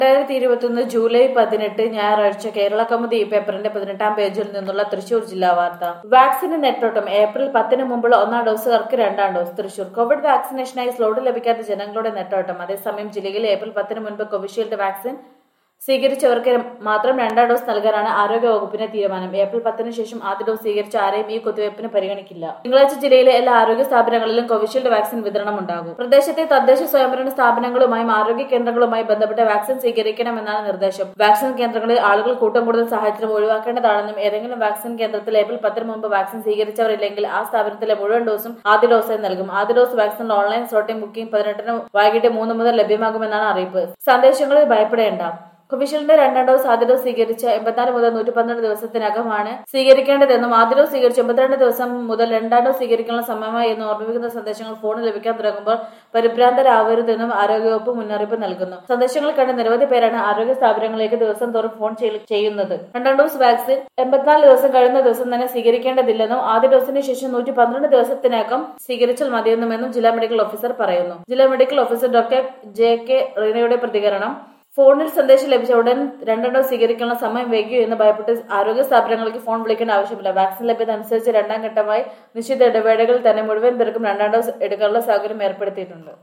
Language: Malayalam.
രണ്ടായിരത്തി ഇരുപത്തിയൊന്ന് ജൂലൈ പതിനെട്ട് ഞായറാഴ്ച കേരള കൗമുദി ഈ പേപ്പറിന്റെ പതിനെട്ടാം പേജിൽ നിന്നുള്ള തൃശൂർ ജില്ലാ വാർത്ത വാക്സിന് നെട്ടോട്ടം ഏപ്രിൽ പത്തിന് മുമ്പുള്ള ഒന്നാം ഡോസുകാർക്ക് രണ്ടാം ഡോസ് തൃശൂർ കോവിഡ് വാക്സിനേഷനായി സ്ലോട്ട് ലഭിക്കാത്ത ജനങ്ങളുടെ നെട്ടോട്ടം അതേസമയം ജില്ലയിൽ ഏപ്രിൽ പത്തിന് മുൻപ് കോവിഷീൽഡ് വാക്സിൻ സ്വീകരിച്ചവർക്ക് മാത്രം രണ്ടാം ഡോസ് നൽകാനാണ് ആരോഗ്യ വകുപ്പിന്റെ തീരുമാനം ഏപ്രിൽ പത്തിന് ശേഷം ആദ്യ ഡോസ് സ്വീകരിച്ച ആരെയും ഈ കുത്തിവയ്പ്പിന് പരിഗണിക്കില്ല തിങ്കളാഴ്ച ജില്ലയിലെ എല്ലാ ആരോഗ്യ സ്ഥാപനങ്ങളിലും കോവിഷീൽഡ് വാക്സിൻ വിതരണം ഉണ്ടാകും പ്രദേശത്തെ തദ്ദേശ സ്വയംഭരണ സ്ഥാപനങ്ങളുമായും ആരോഗ്യ കേന്ദ്രങ്ങളുമായി ബന്ധപ്പെട്ട വാക്സിൻ സ്വീകരിക്കണമെന്നാണ് നിർദ്ദേശം വാക്സിൻ കേന്ദ്രങ്ങളിൽ ആളുകൾ കൂട്ടം കൂടുതൽ സാഹചര്യം ഒഴിവാക്കേണ്ടതാണെന്നും ഏതെങ്കിലും വാക്സിൻ കേന്ദ്രത്തിൽ ഏപ്രിൽ പത്തിന് മുമ്പ് വാക്സിൻ സ്വീകരിച്ചവരില്ലെങ്കിൽ ആ സ്ഥാപനത്തിലെ മുഴുവൻ ഡോസും ആദ്യ ഡോസായി നൽകും ആദ്യ dose vaccine online slotting booking പതിനെട്ടിന് വൈകിട്ട് മൂന്ന് മുതൽ ലഭ്യമാകുമെന്നാണ് അറിയിപ്പ് സന്ദേശങ്ങളിൽ ഭയപ്പെടേണ്ട കോവിഷീൽഡിന്റെ രണ്ടാം ഡോസ് ആദ്യ ഡോസ് സ്വീകരിച്ച എൺപത്തിനാല് മുതൽ നൂറ്റി പന്ത്രണ്ട് ദിവസത്തിനകമാണ് സ്വീകരിക്കേണ്ടതെന്നും ആദ്യ ഡോസ് സ്വീകരിച്ച എൺപത്തിരണ്ട് ദിവസം മുതൽ രണ്ടാം ഡോസ് സ്വീകരിക്കാനുള്ള സമയമായി എന്ന് ഓർമ്മിപ്പിക്കുന്ന സന്ദേശങ്ങൾ ഫോണിൽ ലഭിക്കാൻ തുടങ്ങുമ്പോൾ പരിഭ്രാന്തരാവരുതെന്നും ആരോഗ്യവകുപ്പ് മുന്നറിയിപ്പ് നൽകുന്നു സന്ദേശങ്ങൾ കണ്ട് നിരവധി പേരാണ് ആരോഗ്യ സ്ഥാപനങ്ങളിലേക്ക് ദിവസം തോറും ഫോൺ ചെയ്യുന്നത് രണ്ടാം ഡോസ് വാക്സിൻ എൺപത്തിനാല് ദിവസം കഴിയുന്ന ദിവസം തന്നെ സ്വീകരിക്കേണ്ടതില്ലെന്നും ആദ്യ ഡോസിന് ശേഷം നൂറ്റി പന്ത്രണ്ട് ദിവസത്തിനകം സ്വീകരിച്ചാൽ മതിയെന്നുമെന്നും ജില്ലാ മെഡിക്കൽ ഓഫീസർ പറയുന്നു ജില്ലാ medical officer doctor J K റീനയുടെ പ്രതികരണം ഫോണിൽ സന്ദേശം ലഭിച്ച ഉടൻ രണ്ടാം ഡോസ് സ്വീകരിക്കാനുള്ള സമയം വൈകിയോ എന്ന് ഭയപ്പെട്ട് ആരോഗ്യ സ്ഥാപനങ്ങൾക്ക് ഫോൺ വിളിക്കേണ്ട ആവശ്യമില്ല വാക്സിൻ ലഭ്യത അനുസരിച്ച് രണ്ടാം ഘട്ടമായി നിശ്ചിത ഇടവേളകളിൽ തന്നെ മുഴുവൻ പേർക്കും രണ്ടാം ഡോസ് എടുക്കാനുള്ള സൗകര്യം ഏർപ്പെടുത്തിയിട്ടുണ്ട്